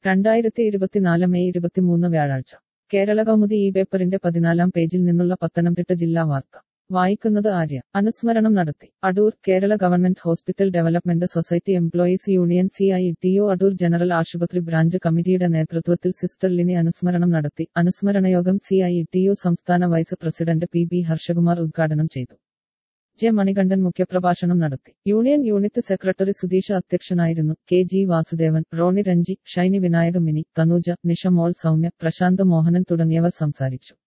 രണ്ടായിരത്തി ഇരുപത്തിനാല് മെയ് ഇരുപത്തിമൂന്ന് വ്യാഴാഴ്ച കേരള കൗമുദി ഈ പേപ്പറിന്റെ പതിനാലാം പേജിൽ നിന്നുള്ള പത്തനംതിട്ട ജില്ലാ വാർത്ത വായിക്കുന്നത് ആര്യ അനുസ്മരണം നടത്തി Adoor Kerala government hospital development society employees union C I T O Adoor general ആശുപത്രി ബ്രാഞ്ച് കമ്മിറ്റിയുടെ നേതൃത്വത്തിൽ സിസ്റ്റർ ലിനി അനുസ്മരണം നടത്തി അനുസ്മരണയോഗം സി ഐ ടി ഒ സംസ്ഥാന vice president P B Harshakumar ഉദ്ഘാടനം ചെയ്തു ജെ മണികണ്ഠൻ മുഖ്യപ്രഭാഷണം നടത്തി യൂണിയൻ യൂണിറ്റ് സെക്രട്ടറി സുധീഷ അധ്യക്ഷനായിരുന്നു K G Vasudevan Roni Ranji Shiny Vinayaka Mini Thanuja Nishamol Soumya Prasanth Mohanan തുടങ്ങിയവർ സംസാരിച്ചു